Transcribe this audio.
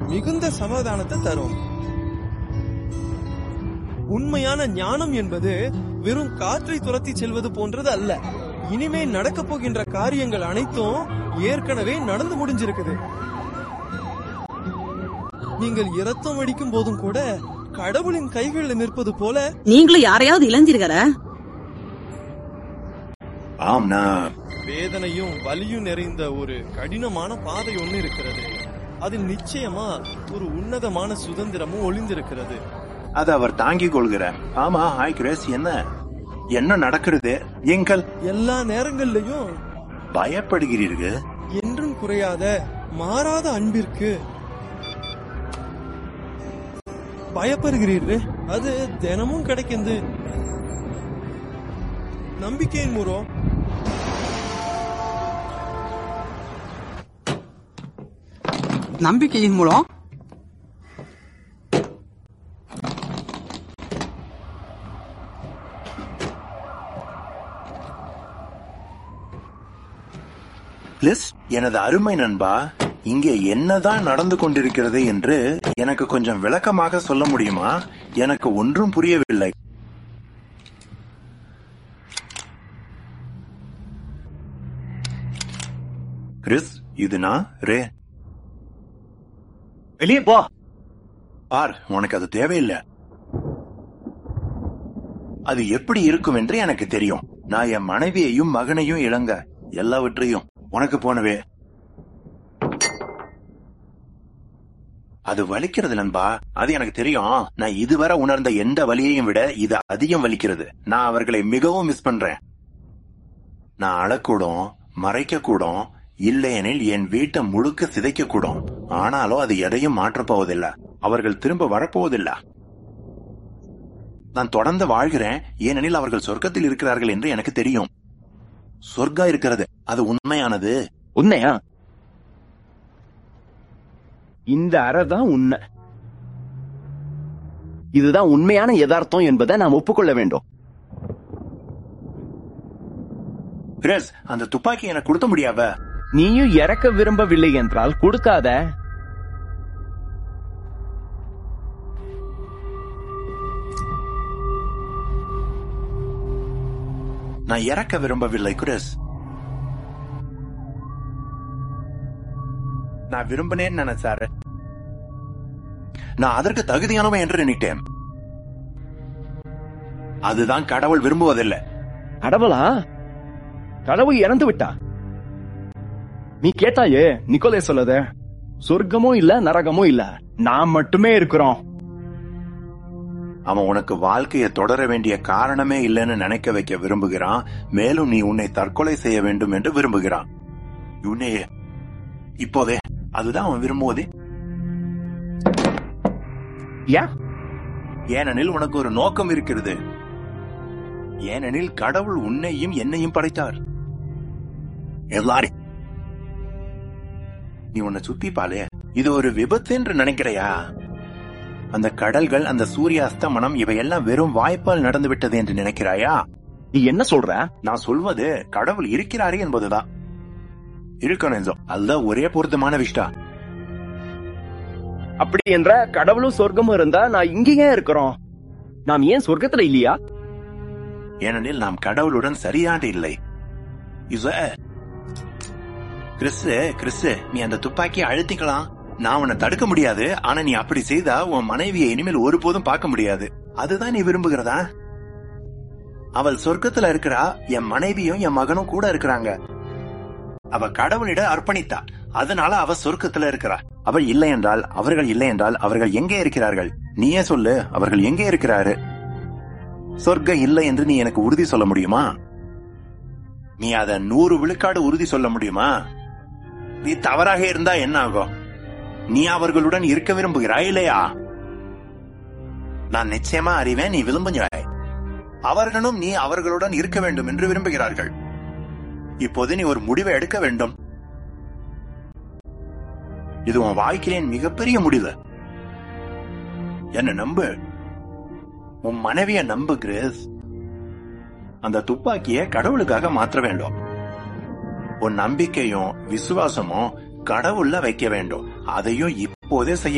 மிகுந்த சமாதானத்தை தரும் உண்மையான ஞானம் என்பது வெறும் காற்றை துரத்தி செல்வது போன்றது அல்ல இனிமே நடக்க போகின்ற காரியங்கள் அனைத்தும் ஏற்கனவே நடந்து முடிஞ்சிருக்குது நீங்கள் இரத்தம் அடிக்கும் போதும் கூட கடவுளின் கைகளில் நிற்பது போல நீங்களும் யாரையாவது இழந்தீர்களா ஆம் நான் வேதனையும் வலியும் நிறைந்த ஒரு கடினமான பாதை ஒண்ணு இருக்கிறது அதில் நிச்சயமா ஒரு உன்னதமான சுதந்திரமும் ஒளிந்திருக்கிறது அதை அவர் தாங்கிக் கொள்கிறார் ஆமா ஹாய் கிரேஸ் என்ன என்ன நடக்கிறது எங்கள் எல்லா நேரங்கள்லயும் பயப்படுகிறீர்கள் என்றும் குறையாத மாறாத அன்பிற்கு பயப்படுகிறீர்கள் அது தினமும் கிடைக்குது நம்பிக்கையின் மூலம் நம்பிக்கையின் மூலம் பிளஸ் எனது அருமை நண்பா இங்கே என்னதான் நடந்து கொண்டிருக்கிறது என்று எனக்கு கொஞ்சம் விளக்கமாக சொல்ல முடியுமா எனக்கு ஒன்றும் புரியவில்லை கிறிஸ் இது நான் ரே வெளியே போ பார் உனக்கு அது தேவையில்லை அது எப்படி இருக்கும் என்று எனக்கு தெரியும் நான் என் மனைவியையும் மகனையும் இழங்க எல்லாவற்றையும் உனக்கு போனவே அது வலிக்கிறது நண்பா அது எனக்கு தெரியும் நான் இதுவரை உணர்ந்த எந்த வலியையும் விட இது அதிகம் வலிக்கிறது நான் அவர்களை மிகவும் மிஸ் பண்றேன் நான் அழக்கூடும் மறைக்கக்கூடும் இல்லையெனில் என் வீட்டை முழுக்க சிதைக்கக்கூடும் ஆனாலும் அது எதையும் மாற்றப் போவதில்லை அவர்கள் திரும்ப வரப்போவதில்லை நான் தொடர்ந்து வாழ்கிறேன் ஏனெனில் அவர்கள் சொர்க்கத்தில் இருக்கிறார்கள் என்று எனக்கு தெரியும் சொர்க்கா இருக்கிறது அது உண்மையானது உண்மையா இந்த அறை தான் உண்மை இதுதான் உண்மையான யதார்த்தம் என்பதை நாம் ஒப்புக்கொள்ள வேண்டும் கிரேஸ் அந்த துப்பாக்கி எனக்கு கொடுத்த முடியாவ நீயும் இறக்க விரும்பவில்லை என்றால் கொடுக்காத நான் இறக்க விரும்பவில்லை கிரேஸ் நான் விரும்பினேன்னு நினைச்சாரு நான் அதற்கு தகுதியானவன் என்று நினைத்தேன் அதுதான் கடவுள் விரும்புவதில்லை கடவுளா கடவுள் இறந்து விட்டா நீ கேட்டாயே நிக்கோலே சொல்லத சொர்க்கமும் இல்ல நரகமும் இல்ல நாம் மட்டுமே இருக்கிறோம் அவன் உனக்கு வாழ்க்கையை தொடர வேண்டிய காரணமே இல்லைன்னு நினைக்க வைக்க விரும்புகிறான் மேலும் நீ உன்னை தற்கொலை செய்ய வேண்டும் என்று விரும்புகிறான் உன்னையே இப்போதே அதுதான் அவன் விரும்புவதே ஏன் ஏனெனில் உனக்கு ஒரு நோக்கம் இருக்கிறது ஏனெனில் கடவுள் உன்னையும் என்னையும் படைத்தார் எல்லாரும் நீ உன்னை சுத்தி பாலே இது ஒரு விபத்து என்று நினைக்கிறையா அந்த கடல்கள் அந்த சூரிய அஸ்தமனம் இவையெல்லாம் வெறும் வாய்ப்பால் நடந்து விட்டது என்று நினைக்கிறாயா நீ என்ன சொல்ற நான் சொல்வது கடவுள் இருக்கிறாரே என்பதுதான் இருக்கணும் அதுதான் ஒரே பொருத்தமான விஷயம் அப்படி என்ற கடவுளும் சொர்க்கமும் இருந்தா நான் இங்கேயே இருக்கிறோம் நாம் ஏன் சொர்க்கத்துல இல்லையா ஏனெனில் நாம் கடவுளுடன் சரியாக இல்லை இச கிறிஸ்து கிறிஸ்து நீ அந்த துப்பாக்கியை அழுத்திக்கலாம் நான் உன்னை தடுக்க முடியாது ஆனா நீ அப்படி செய்தா உன் மனைவியை இனிமேல் ஒருபோதும் பார்க்க முடியாது அதுதான் நீ விரும்புகிறதா அவள் சொர்க்கத்துல இருக்கிறா என் மனைவியும் என் மகனும் கூட இருக்கிறாங்க அவ கடவுளிட அர்ப்பணித்தா அதனால அவ சொர்க்கத்துல இருக்கிறா அவள் இல்லை என்றால் அவர்கள் இல்லை என்றால் அவர்கள் எங்கே இருக்கிறார்கள் நீயே சொல்லு அவர்கள் எங்கே இருக்கிறாரு சொர்க்கம் இல்லை என்று நீ எனக்கு உறுதி சொல்ல முடியுமா நீ அத நூறு விழுக்காடு உறுதி சொல்ல முடியுமா நீ தவறாக இருந்தா என்ன ஆகும் நீ அவர்களுடன் இருக்க விரும்புகிறாய் இல்லையா நான் நிச்சயமா அறிவேன் நீ விரும்புகிறாய் அவர்களும் நீ அவர்களுடன் இருக்க வேண்டும் என்று விரும்புகிறார்கள் இப்போது நீ ஒரு முடிவை எடுக்க வேண்டும் இது உன் வாழ்க்கையின் மிகப்பெரிய முடிவு என்ன நம்பு உன் மனைவிய நம்பு கிரேஸ் அந்த துப்பாக்கிய கடவுளுக்காக மாற்ற வேண்டும் உன் நம்பிக்கையும் விசுவாசமும் கடவுள்ல வைக்க வேண்டும் அதையும் இப்போதே செய்ய